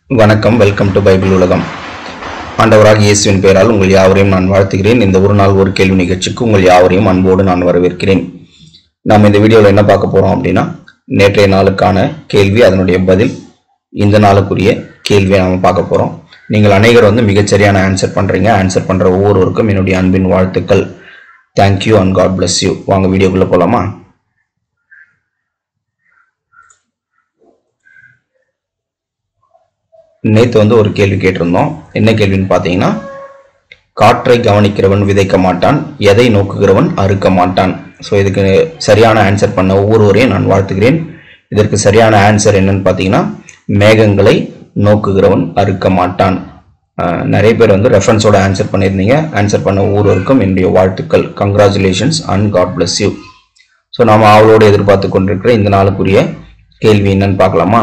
வணக்கம் welcome to Bible உலகம் ஆண்டவராக இயேசுவின் பெயரால் உங்கள் யாவரையும் நான் வாழ்த்துகிறேன் இந்த ஒரு நாள் ஒரு கேள்வி நிகழ்ச்சிக்கு உங்கள் யாவரையும் அன்போடு நான் வரவேற்கிறேன் நாம் இந்த வீடியோவில் என்ன பார்க்க போறோம் அப்படின்னா நேற்றைய நாளுக்கான கேள்வி அதனுடைய பதில் இந்த நாளுக்குரிய கேள்வியை நாம பார்க்க போறோம் நீங்கள் அனைவரும் வந்து மிகச்சரியான ஆன்சர் பண்றீங்க ஆன்சர் பண்ற ஒவ்வொருவருக்கும் என்னுடைய அன்பின் வாழ்த்துக்கள் thank you and God bless you வாங்க வீடியோக்குள்ள போலாமா நேற்று வந்து ஒரு கேள்வி கேட்டிருந்தோம் என்ன கேள்வின்னு பார்த்தீங்கன்னா காற்றை கவனிக்கிறவன் விதைக்க மாட்டான் எதை நோக்குகிறவன் அறுக்க மாட்டான் ஸோ இதுக்கு சரியான ஆன்சர் பண்ண ஒவ்வொருவரையும் நான் வாழ்த்துகிறேன் இதற்கு சரியான ஆன்சர் என்னன்னு பார்த்தீங்கன்னா மேகங்களை நோக்குகிறவன் அறுக்க மாட்டான் அஹ், நிறைய பேர் வந்து ரெஃபரன்ஸோட ஆன்சர் பண்ணியிருந்தீங்க ஆன்சர் பண்ண ஒவ்வொருவருக்கும் என்னுடைய வாழ்த்துக்கள் congratulations and God bless you so நாம் அவளோடு எதிர்பார்த்து கொண்டிருக்கிற இந்த நாளுக்குரிய கேள்வி என்னன்னு பார்க்கலாமா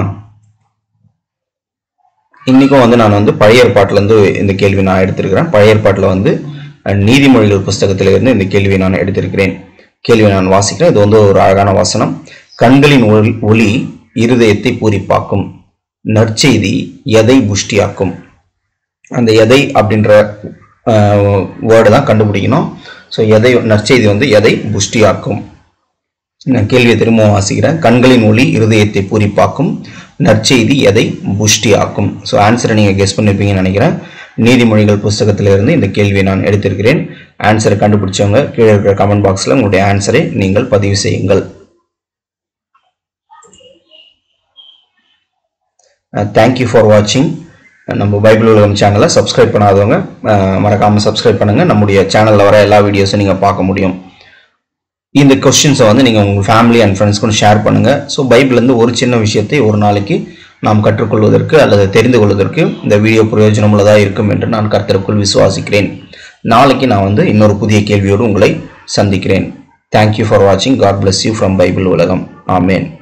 இன்னைக்கும் வந்து நான் வந்து பழைய ஏற்பாட்டுல இருந்து இந்த கேள்வி நான் எடுத்திருக்கிறேன் பழைய ஏற்பாட்டுல வந்து அஹ், நீதிமொழிகள் புஸ்தகத்தில இருந்து இந்த கேள்வியை நான் எடுத்திருக்கிறேன் கேள்வியை நான் வாசிக்கிறேன் இது வந்து ஒரு அழகான வசனம் கண்களின் ஒளி- ஒளி இருதயத்தை பூரிப்பாக்கும் நற்செய்தி எதை புஷ்டியாக்கும் அந்த எதை அப்படின்ற வேர்டு தான் கண்டுபிடிக்கணும் ஸோ எதை நற்செய்தி வந்து எதை புஷ்டியாக்கும் நான் கேள்வியை திரும்பவும் வாசிக்கிறேன் கண்களின் ஒளி இருதயத்தை பூரிப்பாக்கும் நற்செய்தி எதை புஷ்டியாக்கும் ஸோ ஆன்சரை நீங்கள் கெஸ் பண்ணிருப்பீங்கன்னு நினைக்கிறேன் நீதிமொழிகள் புஸ்தகத்திலிருந்து இந்த கேள்வியை நான் எடுத்திருக்கிறேன் ஆன்சரை கண்டுபிடிச்சவங்க கீழே இருக்கிற கமெண்ட் பாக்ஸில் உங்களுடைய ஆன்சரை நீங்கள் பதிவு செய்யுங்கள் தேங்க்யூ ஃபார் வாட்சிங் நம்ம பைபிள் உலகம் சேனலை சப்ஸ்கிரைப் பண்ணாதவங்க அஹ், மறக்காம சப்ஸ்கிரைப் பண்ணுங்க நம்முடைய சேனலில் வர எல்லா வீடியோஸும் நீங்கள் பார்க்க முடியும் இந்த கொஸ்டின்ஸை வந்து நீங்கள் உங்கள் ஃபேமிலி அண்ட் ஃப்ரெண்ட்ஸ்க்கும் ஷேர் பண்ணுங்கள் ஸோ பைபிள்லேருந்து ஒரு சின்ன விஷயத்தை ஒரு நாளைக்கு நாம் கற்றுக்கொள்வதற்கு அல்லது தெரிந்து கொள்வதற்கு இந்த வீடியோ பிரயோஜனமுள்ளதாக இருக்கும் என்று நான் கர்த்தருக்குள் விசுவாசிக்கிறேன் நாளைக்கு நான் வந்து இன்னொரு புதிய கேள்வியோடு உங்களை சந்திக்கிறேன் தேங்க்யூ ஃபார் வாட்சிங் God bless you from Bible உலகம் ஆமேன்